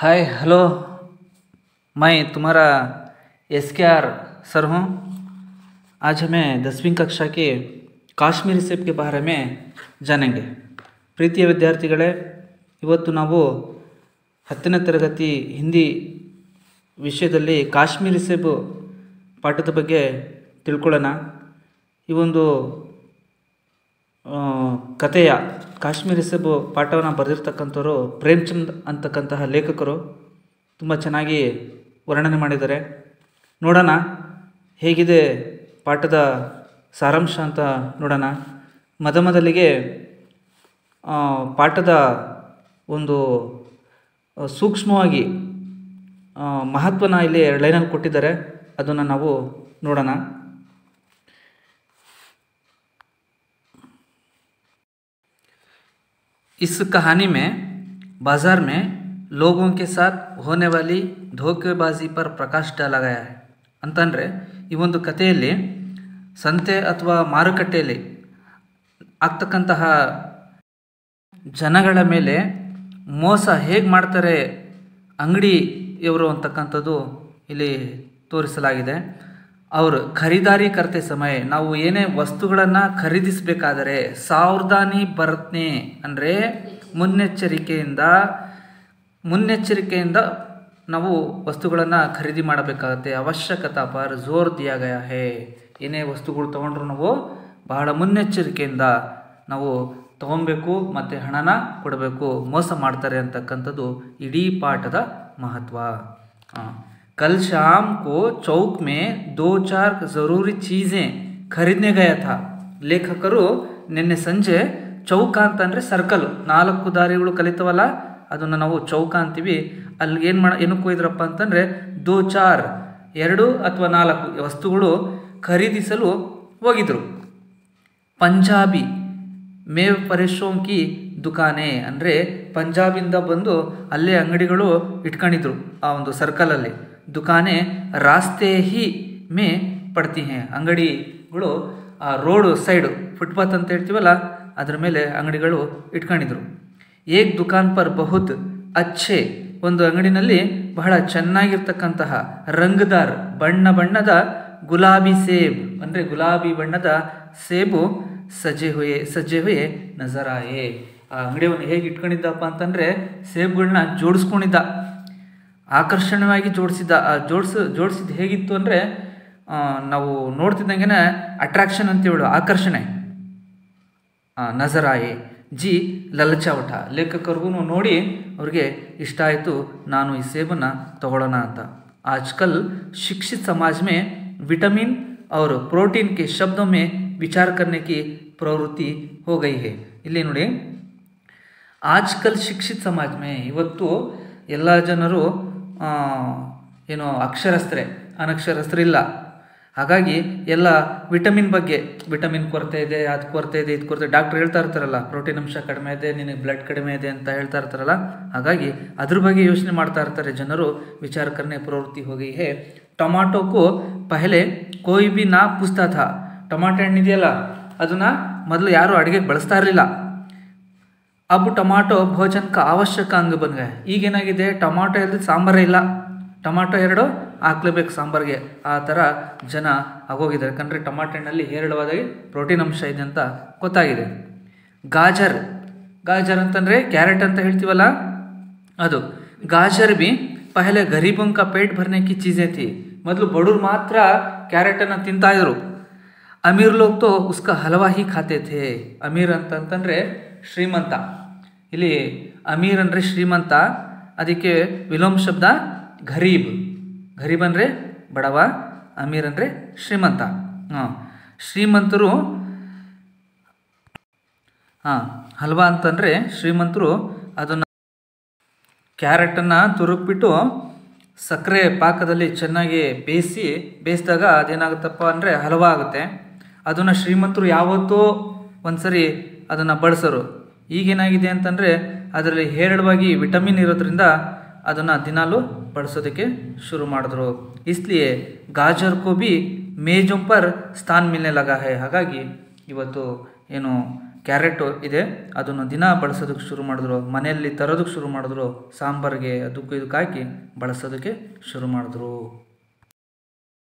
Hi hello मैं तुम्हारा S के आर सर हूँ आज हमें दसवीं कक्षा के ಕಾಶ್ಮೀರಿ ಸೇಬ್ के बारे में जानेंगे ಪ್ರೀತಿಯ ವಿದ್ಯಾರ್ಥಿಗಳೇ ಇವತ್ತು ನಾವು ಹತ್ತನೇ ತರಗತಿ ಹಿಂದಿ ವಿಷಯದಲ್ಲಿ ಕಾಶ್ಮೀರಿ ಸೇಬು ಪಾಠದ ಬಗ್ಗೆ ತಿಳ್ಕೊಳ್ಳೋಣ ಈ ಒಂದು ಆ, ಕಥೆಯ ಕಾಶ್ಮೀರಿ ಸೇಬು ಪಾಠವನ್ನು ಬರೆದಿರ್ತಕ್ಕಂಥವ್ರು ಪ್ರೇಮ್ಚಂದ್ ಅಂತಕ್ಕಂತಹ ಲೇಖಕರು ತುಂಬ ಚೆನ್ನಾಗಿ ವರ್ಣನೆ ಮಾಡಿದ್ದಾರೆ ನೋಡೋಣ ಹೇಗಿದೆ ಪಾಠದ ಸಾರಾಂಶ ಅಂತ ನೋಡೋಣ ಮೊದಮೊದಲಿಗೆ ಆ, ಪಾಠದ ಒಂದು ಆ, ಸೂಕ್ಷ್ಮವಾಗಿ ಆ, ಮಹತ್ವನ ಇಲ್ಲಿ ಎರಡು ಲೈನಲ್ಲಿ ಕೊಟ್ಟಿದ್ದಾರೆ ಅದನ್ನು ನಾವು ನೋಡೋಣ इस कहानी में बाजार में लोगों के साथ होने वाली धोखेबाजी पर ಪ್ರಕಾಶ डाला गया है ಅಂತಂದರೆ ಈ ಒಂದು ಕಥೆಯಲ್ಲಿ ಸಂತೆ ಅಥವಾ ಮಾರುಕಟ್ಟೆಯಲ್ಲಿ ಆಗ್ತಕ್ಕಂತಹ ಜನಗಳ ಮೇಲೆ ಮೋಸ ಹೇಗೆ ಮಾಡ್ತಾರೆ ಅಂಗಡಿಯವರು ಅಂತಕ್ಕಂಥದ್ದು ಇಲ್ಲಿ ತೋರಿಸಲಾಗಿದೆ ಅವರು ಖರೀದಾರಿ ಕರ್ತೆ ಸಮಯ ನಾವು ಏನೇ ವಸ್ತುಗಳನ್ನು ಖರೀದಿಸಬೇಕಾದರೆ ಸಾವಧಾನಿ ಬರತ್ನೆ ಅಂದರೆ ಮುನ್ನೆಚ್ಚರಿಕೆಯಿಂದ ಮುನ್ನೆಚ್ಚರಿಕೆಯಿಂದ ನಾವು ವಸ್ತುಗಳನ್ನು ಖರೀದಿ ಮಾಡಬೇಕಾಗತ್ತೆ ಅವಶ್ಯಕತಾ ಪರ್ ಜೋರ್ ದಿಯಾ ಗಯಾ ಹೇ ಏನೇ ವಸ್ತುಗಳು ತೊಗೊಂಡ್ರು ನಾವು ಬಹಳ ಮುನ್ನೆಚ್ಚರಿಕೆಯಿಂದ ನಾವು ತಗೊಬೇಕು ಮತ್ತು ಹಣನ ಕೊಡಬೇಕು ಮೋಸ ಮಾಡ್ತಾರೆ ಅಂತಕ್ಕಂಥದ್ದು ಇಡೀ ಪಾಠದ ಮಹತ್ವ ಆ. कल शाम को चौक में दो चार ज़रूरी चीज़ें ಖರೀದನೆ ಗಯ ಥಾ ಲೇಖಕರು ನಿನ್ನೆ ಸಂಜೆ ಚೌಕ ಅಂತಂದರೆ ಸರ್ಕಲ್ ನಾಲ್ಕು ದಾರಿಗಳು ಕಲಿತವಲ್ಲ ಅದನ್ನು ನಾವು ಚೌಕ ಅಂತೀವಿ ಅಲ್ಲಿ ಏನು ಮಾಡ ಏನಕ್ಕೆ ಹೋಯ್ದ್ರಪ್ಪ ಅಂತಂದರೆ ದೋ ಚಾರ್ ಎರಡು ಅಥವಾ ನಾಲ್ಕು ವಸ್ತುಗಳು ಖರೀದಿಸಲು ಹೋಗಿದ್ರು ಪಂಜಾಬಿ ಮೇವ್ ಪರೇಶೋಂಕಿ ದುಕಾನೆ ಅಂದರೆ ಪಂಜಾಬಿಂದ ಬಂದು ಅಲ್ಲೇ ಅಂಗಡಿಗಳು ಇಟ್ಕೊಂಡಿದ್ರು ಆ ಒಂದು ಸರ್ಕಲಲ್ಲಿ ದುಕಾನೆ ರಾಸ್ತೆ ಹಿ ಮೇ ಪಡ್ತಿ ಹೇ ಅಂಗಡಿಗಳು ಆ ರೋಡು ಸೈಡು ಫುಟ್ಪಾತ್ ಅಂತ ಹೇಳ್ತೀವಲ್ಲ ಅದ್ರ ಮೇಲೆ ಅಂಗಡಿಗಳು ಇಟ್ಕೊಂಡಿದ್ರು ಏಕ್ ದುಕಾನ್ ಪರ್ ಬಹುತ್ ಅಚ್ಚೆ ಒಂದು ಅಂಗಡಿನಲ್ಲಿ ಬಹಳ ಚೆನ್ನಾಗಿರ್ತಕ್ಕಂತಹ ರಂಗದಾರ್ ಬಣ್ಣ ಬಣ್ಣದ ಗುಲಾಬಿ ಸೇಬ್ ಅಂದರೆ ಗುಲಾಬಿ ಬಣ್ಣದ ಸೇಬು ಸಜ್ಜೆ ಹುಯೆ ಸಜ್ಜೆ ಹುಯೆ ನಜರಾಯೆ ಆ ಅಂಗಡಿಯವನು ಹೇಗೆ ಇಟ್ಕೊಂಡಿದ್ದಪ್ಪ ಅಂತಂದರೆ ಸೇಬುಗಳನ್ನ ಜೋಡಿಸ್ಕೊಂಡಿದ್ದ ಆಕರ್ಷಣೀಯವಾಗಿ ಜೋಡಿಸಿದ್ದ ಆ ಜೋಡಿಸ್ ಜೋಡಿಸಿದ್ದು ಹೇಗಿತ್ತು ಅಂದರೆ ನಾವು ನೋಡ್ತಿದ್ದಂಗೆ ಅಟ್ರಾಕ್ಷನ್ ಅಂತೇಳು ಆಕರ್ಷಣೆ ಆ, ನಜರಾಯೆ ಜಿ ಲಲಚಾವಟ ಲೇಖಕರಿಗೂ ನೋಡಿ ಅವ್ರಿಗೆ ಇಷ್ಟ ಆಯಿತು ನಾನು ಈ ಸೇಬನ್ನು ತಗೊಳ್ಳೋಣ ಅಂತ ಆಜ್ಕಲ್ ಶಿಕ್ಷಿತ ಸಮಾಜ में विटामिन और प्रोटीन के शब्दों में विचार करने की प्रवृत्ति हो गई है ಇಲ್ಲಿ ನೋಡಿ ಆಜ್ಕಲ್ ಶಿಕ್ಷಿತ ಸಮಾಜ ಮೇ ಇವತ್ತು ಎಲ್ಲ ಜನರು ಆ, ಏನು ಅಕ್ಷರಸ್ಥರೇ ಅನಕ್ಷರಸ್ಥರಿಲ್ಲ ಹಾಗಾಗಿ ಎಲ್ಲ ವಿಟಮಿನ್ ಬಗ್ಗೆ ವಿಟಮಿನ್ ಕೊರತೆ ಇದೆ ಅದು ಕೊರತೆ ಇದೆ ಇದು ಕೊರತೆ ಡಾಕ್ಟರ್ ಹೇಳ್ತಾ ಇರ್ತಾರಲ್ಲ ಪ್ರೋಟೀನ್ ಅಂಶ ಕಡಿಮೆ ಇದೆ ನಿನಗೆ ಬ್ಲಡ್ ಕಡಿಮೆ ಇದೆ ಅಂತ ಹೇಳ್ತಾ ಇರ್ತಾರಲ್ಲ ಹಾಗಾಗಿ ಅದ್ರ ಬಗ್ಗೆ ಯೋಚನೆ ಮಾಡ್ತಾ ಇರ್ತಾರೆ ಜನರು ವಿಚಾರ ಕರ್ನೆ ಪ್ರವೃತ್ತಿ ಹೋಗಿ ಹೇ ಟೊಮಾಟೋಕ್ಕೂ ಪಹಲೆ ಕೋಯಿ ಬಿ ನಾ ಪುಸ್ತಾ ಥಾ ಟೊಮಾಟೊ ಹಣ್ಣಿದೆಯಲ್ಲ ಅದನ್ನ ಮೊದಲು ಯಾರು ಅಡುಗೆಗೆ ಬಳಸ್ತಾ ಇರಲಿಲ್ಲ ಅಬ್ ಟೊಮಾಟೊ ಭೋಜನ ಕ ಅವಶ್ಯಕ ಅಂಗ ಬನ್ ಗಯ ಈಗೇನಾಗಿದೆ ಟೊಮಾಟೊ ಇಲ್ಲದೆ ಸಾಂಬಾರೇ ಇಲ್ಲ ಟೊಮಾಟೊ ಎರಡು ಹಾಕ್ಲೇಬೇಕು ಸಾಂಬಾರಿಗೆ ಆ ಥರ ಜನ ಆಗೋಗಿದ್ದಾರೆ ಯಾಕಂದರೆ ಟೊಮಾಟೊ ಹಣ್ಣಲ್ಲಿ ಹೇರಳವಾದಾಗಿ ಪ್ರೋಟೀನ್ ಅಂಶ ಇದೆ ಅಂತ ಗೊತ್ತಾಗಿದೆ ಗಾಜರ್ ಗಾಜರ್ ಅಂತಂದರೆ ಕ್ಯಾರೆಟ್ ಅಂತ ಹೇಳ್ತೀವಲ್ಲ ಅದು ಗಾಜರ್ ಬಿ ಪಹಲೆ ಗರೀಬಂ ಕಾ ಪೇಟ್ ಭರ್ನೆ ಕಿ ಚೀಸೇ ಥಿ ಮೊದಲು ಬಡವ್ರು ಮಾತ್ರ ಕ್ಯಾರೆಟನ್ನು ತಿಂತಾ ಇದ್ರು ಅಮೀರ್ ಲೋಗ್ ತೋ ಉಸ್ಕಾ ಹಲವಾ ಹಿ ಖಾತೆ ಥೇ ಅಮೀರ್ ಅಂತಂತಂದರೆ ಶ್ರೀಮಂತ ಇಲ್ಲಿ ಅಮೀರ್ ಅಂದರೆ ಶ್ರೀಮಂತ ಅದಕ್ಕೆ ವಿಲೋಮ್ ಶಬ್ದ ಗರೀಬ್ ಗರೀಬ್ ಅಂದರೆ ಬಡವ ಅಮೀರ್ ಅಂದರೆ ಶ್ರೀಮಂತ ಹಾಂ ಶ್ರೀಮಂತರು ಹಾಂ ಹಲ್ವಾ ಅಂತಂದರೆ ಶ್ರೀಮಂತರು ಅದನ್ನು ಕ್ಯಾರೆಟನ್ನು ತುರುಕ್ಬಿಟ್ಟು ಸಕ್ಕರೆ ಪಾಕದಲ್ಲಿ ಚೆನ್ನಾಗಿ ಬೇಯಿಸಿ ಬೇಯಿಸಿದಾಗ ಅದೇನಾಗುತ್ತಪ್ಪ ಅಂದರೆ ಹಲವಾ ಆಗುತ್ತೆ ಅದನ್ನು ಶ್ರೀಮಂತರು ಯಾವತ್ತೂ ಒಂದ್ಸರಿ ಅದನ್ನು ಬಳಸೋರು ಈಗೇನಾಗಿದೆ ಅಂತಂದರೆ ಅದರಲ್ಲಿ ಹೇರಳವಾಗಿ ವಿಟಮಿನ್ ಇರೋದ್ರಿಂದ ಅದನ್ನು ದಿನಾಲು ಬಳಸೋದಕ್ಕೆ ಶುರು ಮಾಡಿದ್ರು ಇಸ್ಲಿಯೇ ಗಾಜರ್ ಕೋ ಬಿ ಮೇಜೋಂ ಪರ್ ಸ್ಥಾನ್ ಮಿಲ್ನೆ ಲಗಾ ಹೈ ಹಾಗಾಗಿ ಇವತ್ತು ಏನು ಕ್ಯಾರೆಟ್ ಇದೆ ಅದನ್ನು ದಿನ ಬಳಸೋದಕ್ಕೆ ಶುರು ಮಾಡಿದ್ರು ಮನೆಯಲ್ಲಿ ತರೋದಕ್ಕೆ ಶುರು ಮಾಡಿದ್ರು ಸಾಂಬಾರಿಗೆ ಅದಕ್ಕೂ ಇದಕ್ಕೆ ಹಾಕಿ ಬಳಸೋದಕ್ಕೆ ಶುರು ಮಾಡಿದ್ರು